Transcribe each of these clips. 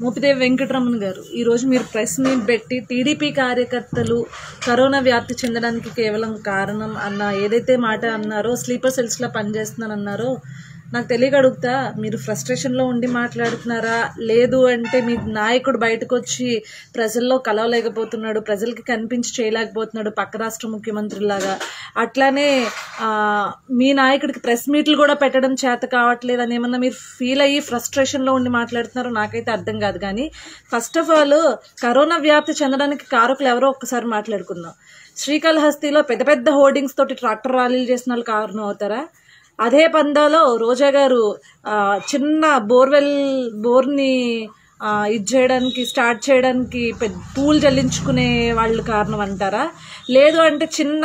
మోపిదేవి వెంకటరమణ గారు ఈరోజు మీరు ప్రెస్ మీట్ పెట్టి టీడీపీ కార్యకర్తలు కరోనా వ్యాప్తి చెందడానికి కేవలం కారణం అన్న ఏదైతే మాట అన్నారో స్లీపర్ సెల్స్లో పనిచేస్తున్నానన్నారో నాకు తెలియక అడుగుతా మీరు ఫ్రస్ట్రేషన్లో ఉండి మాట్లాడుతున్నారా లేదు అంటే మీ నాయకుడు బయటకు వచ్చి ప్రజల్లో కలవలేకపోతున్నాడు ప్రజలకి కనిపించి చేయలేకపోతున్నాడు పక్క రాష్ట్ర ముఖ్యమంత్రిలాగా అట్లానే ఆ, మీ నాయకుడికి ప్రెస్ మీట్లు కూడా పెట్టడం చేత కావట్లేదు అని ఏమన్నా మీరు ఫీల్ అయ్యి ఫ్రస్ట్రేషన్లో ఉండి మాట్లాడుతున్నారో నాకైతే అర్థం కాదు కానీ ఫస్ట్ ఆఫ్ ఆల్ కరోనా వ్యాప్తి చెందడానికి కారకులు ఎవరో ఒక్కసారి మాట్లాడుకుందాం శ్రీకాళహస్తిలో పెద్ద పెద్ద హోర్డింగ్స్ తోటి ట్రాక్టర్ ర్యాలీలు చేసిన వాళ్ళు కారణం అవుతారా అదే పందాలో రోజా గారు ఆ, చిన్న బోర్వెల్ బోర్ని ఆ, ఇది చేయడానికి స్టార్ట్ చేయడానికి పెద్ద పూలు చెల్లించుకునే వాళ్ళు కారణం అంటారా లేదు అంటే చిన్న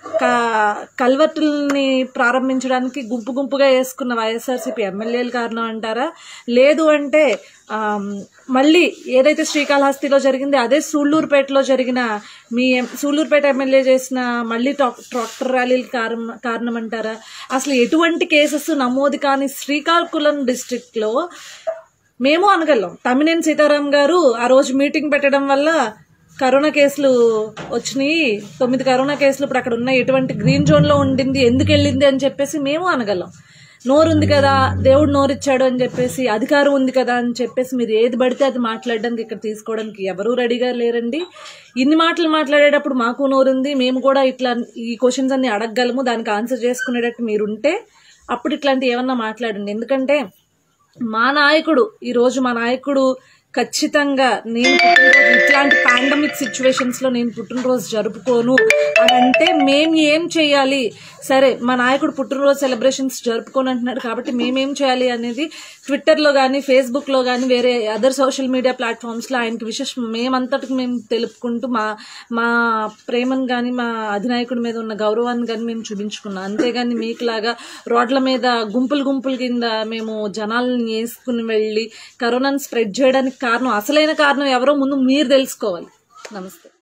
క- కల్వర్టుల్ని ప్రారంభించడానికి గుంపు గుంపుగా వేసుకున్న వైఎస్ఆర్సీపీ ఎమ్మెల్యేలు కారణం అంటారా లేదు అంటే ఆమ్, మళ్ళీ ఏదైతే శ్రీకాళహస్తిలో జరిగింది అదే సూళ్ళూరుపేటలో జరిగిన మీ ఎం- సూళ్ళూరుపేట ఎమ్మెల్యే చేసిన మళ్ళీ టాక్- ట్రాక్టర్ ర్యాలీలు కారణం కారణం అంటారా అసలు ఎటువంటి కేసెస్ నమోదు కాని శ్రీకాకుళం డిస్ట్రిక్ట్లో మేము అనగలం తమ్మినేని సీతారాం గారు ఆ రోజు మీటింగ్ పెట్టడం వల్ల కరోనా కేసులు వచ్చినాయి తొమ్మిది కరోనా కేసులు ఇప్పుడు అక్కడ ఉన్న ఎటువంటి గ్రీన్ జోన్లో ఉండింది ఎందుకు వెళ్ళింది అని చెప్పేసి మేము అనగలం నోరు ఉంది కదా దేవుడు నోరిచ్చాడు అని చెప్పేసి అధికారం ఉంది కదా అని చెప్పేసి మీరు ఏది పడితే అది మాట్లాడడానికి ఇక్కడ తీసుకోవడానికి ఎవరూ రెడీగా లేరండి ఇన్ని మాటలు మాట్లాడేటప్పుడు మాకు నోరుంది మేము కూడా ఇట్లా ఈ క్వశ్చన్స్ అన్ని అడగగలము దానికి ఆన్సర్ చేసుకునేటట్టు మీరుంటే అప్పుడు ఇట్లాంటి ఏమన్నా మాట్లాడండి ఎందుకంటే మా నాయకుడు ఈరోజు మా నాయకుడు ఖచ్చితంగా నేను పుట్టినరోజు ఇట్లాంటి పాండమిక్ సిచ్యువేషన్స్ లో నేను పుట్టినరోజు జరుపుకోను అని అంటే మేము ఏం చేయాలి సరే మా నాయకుడు పుట్టినరోజు సెలబ్రేషన్స్ జరుపుకోను అంటున్నాడు కాబట్టి మేమేం చేయాలి అనేది ట్విట్టర్లో కానీ ఫేస్బుక్లో కానీ వేరే అదర్ సోషల్ మీడియా ప్లాట్ఫామ్స్లో ఆయనకి విశేష మేమంతటికి మేము తెలుపుకుంటూ మా మా ప్రేమను కానీ మా అధినాయకుడి మీద ఉన్న గౌరవాన్ని కానీ మేము చూపించుకున్నాం అంతేగాని మీకులాగా రోడ్ల మీద గుంపులు గుంపుల కింద మేము జనాలను వేసుకుని వెళ్ళి కరోనాను స్ప్రెడ్ చేయడానికి కారణం అసలైన కారణం ఎవరో ముందు మీరు తెలుసుకోవాలి నమస్తే